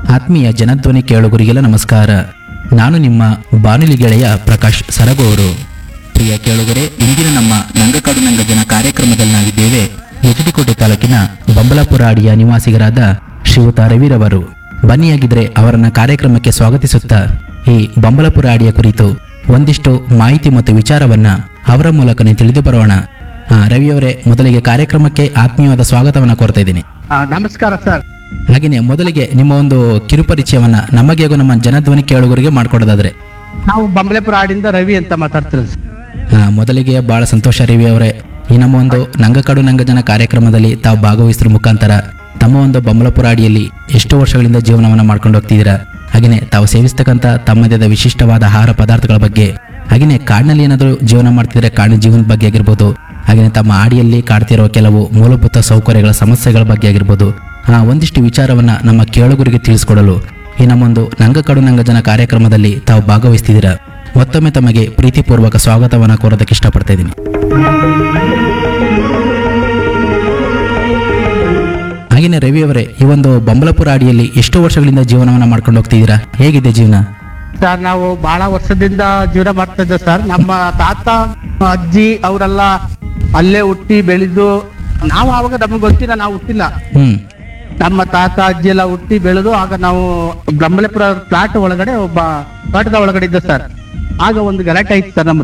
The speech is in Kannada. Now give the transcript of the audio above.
ಆತ್ಮೀಯ ಜನಧ್ವನಿ ಕೇಳುಗರಿಗೆಲ್ಲ ನಮಸ್ಕಾರ ನಾನು ನಿಮ್ಮ ಬಾನುಲಿ ಗೆಳೆಯ ಪ್ರಕಾಶ್ ಸರಗೂರು ಪ್ರಿಯ ಕೇಳುಗರೆ ಇಂದಿನ ನಮ್ಮ ನಂಗಕಾಡು ನಂಗ ಜನ ಕಾರ್ಯಕ್ರಮದಲ್ಲಿ ನಾವಿದ್ದೇವೆ ಎಚಡಿಕೋಟೆ ತಾಲೂಕಿನ ಬಂಬಲಾಪುರ ಅಡಿಯ ನಿವಾಸಿಗರಾದ ಶ್ರೀಯುತ ರವಿರವರು ಬನ್ನಿಯಾಗಿದ್ರೆ ಅವರನ್ನ ಕಾರ್ಯಕ್ರಮಕ್ಕೆ ಸ್ವಾಗತಿಸುತ್ತಾ ಈ ಬಂಬಲಪುರ ಅಡಿಯ ಕುರಿತು ಒಂದಿಷ್ಟು ಮಾಹಿತಿ ಮತ್ತು ವಿಚಾರವನ್ನ ಅವರ ಮೂಲಕನೇ ತಿಳಿದು ಬರೋಣ ಆ, ರವಿಯವರೇ ಮೊದಲಿಗೆ ಕಾರ್ಯಕ್ರಮಕ್ಕೆ ಆತ್ಮೀಯವಾದ ಸ್ವಾಗತವನ್ನ ಕೋರ್ತಾ ಇದ್ದೀನಿ ಆ, ನಮಸ್ಕಾರ ಸರ್ ಹಾಗೆಯೇ ಮೊದಲಿಗೆ ನಿಮ್ಮ ಒಂದು ಕಿರುಪರಿಚಯವನ್ನ ನಮಗೆ ಹಾಗೂ ನಮ್ಮ ಜನಧ್ವನಿ ಕೇಳುಗರಿಗೆ ಮಾಡಿಕೊಡೋದಾದ್ರೆ ನಾವು ಬಂಬಲೆಪುರ ಹಾಡಿಂದ ರವಿ ಅಂತ ಮಾತಾಡ್ತಿರೋದು ಸರ್. ಆ, ಮೊದಲಿಗೆ ಬಹಳ ಸಂತೋಷ ರವಿ ಅವರೇ ಈ ನಮ್ಮ ಒಂದು ನಂಗಕಾಡು ನಂಗಜನ ಕಾರ್ಯಕ್ರಮದಲ್ಲಿ ತಾವು ಭಾಗವಹಿಸಿದ್ರ ಮುಖಾಂತರ ತಮ್ಮ ಒಂದು ಬೊಮ್ಮಲಪುರ ಅಡಿಯಲ್ಲಿ ಎಷ್ಟು ವರ್ಷಗಳಿಂದ ಜೀವನವನ್ನು ಮಾಡ್ಕೊಂಡು ಹೋಗ್ತಿದ್ದೀರಾ ಹಾಗೆಯೇ ತಾವು ಸೇವಿಸ್ತಕ್ಕಂಥ ತಮ್ಮದೇ ಆದ ವಿಶಿಷ್ಟವಾದ ಆಹಾರ ಪದಾರ್ಥಗಳ ಬಗ್ಗೆ ಹಾಗೆಯೇ ಕಾಡಿನಲ್ಲಿ ಏನಾದರೂ ಜೀವನ ಮಾಡ್ತಿದ್ರೆ ಕಾಡಿನ ಜೀವನದ ಬಗ್ಗೆ ಆಗಿರ್ಬೋದು ಹಾಗೆಯೇ ತಮ್ಮ ಆಡಿಯಲ್ಲಿ ಕಾಡ್ತಿರೋ ಕೆಲವು ಮೂಲಭೂತ ಸೌಕರ್ಯಗಳ ಸಮಸ್ಯೆಗಳ ಬಗ್ಗೆ ಆಗಿರ್ಬೋದು ಆ ಒಂದಿಷ್ಟು ವಿಚಾರವನ್ನ ನಮ್ಮ ಕೇಳುಗರಿಗೆ ತಿಳಿಸ್ಕೊಡಲು ಈ ನಮ್ಮೊಂದು ನಂಗಕಾಡು ನಂಗಜನ ಕಾರ್ಯಕ್ರಮದಲ್ಲಿ ತಾವು ಭಾಗವಹಿಸ್ತಿದ್ದೀರಾ ಮತ್ತೊಮ್ಮೆ ತಮಗೆ ಪ್ರೀತಿಪೂರ್ವಕ ಸ್ವಾಗತವನ್ನು ಕೋರೋದಕ್ಕೆ ಇಷ್ಟಪಡ್ತಾ ಇದ್ದೀನಿ ಹಾಗೆಯೇ ರವಿ ಅವರೇ ಈ ಒಂದು ಬಂಬಲಪುರ ಅಡಿಯಲ್ಲಿ ಎಷ್ಟು ವರ್ಷಗಳಿಂದ ಜೀವನವನ್ನ ಮಾಡ್ಕೊಂಡು ಹೋಗ್ತಿದ್ದೀರಾ ಹೇಗಿದೆ ಜೀವನ ಸರ್ ನಾವು ಬಹಳ ವರ್ಷದಿಂದ ಜೀವನ ಮಾಡ್ತಾ ಇದ್ದೇವೆ ಸರ್ ನಮ್ಮ ತಾತ ಅಜ್ಜಿ ಅವರೆಲ್ಲ ಅಲ್ಲೇ ಹುಟ್ಟಿ ಬೆಳೆದು ನಾವು ಆವಾಗ ನಮಗೆ ಗೊತ್ತಿಲ್ಲ ನಾವು ಹುಟ್ಟಿಲ್ಲ ಹ್ಮ್ ನಮ್ಮ ತಾತ ಅಜ್ಜಿ ಎಲ್ಲ ಹುಟ್ಟಿ ಬೆಳೆದು ಆಗ ನಾವು ಬ್ರಹ್ಮಲೇಪುರ ಫ್ಲಾಟ್ ಒಳಗಡೆ ಒಬ್ಬ ತೋಟದ ಒಳಗಡೆ ಇದ್ದ ಸರ್ ಆಗ ಒಂದು ಗಲಾಟೆ ಆಯ್ತು ಸರ್ ನಮ್ಮ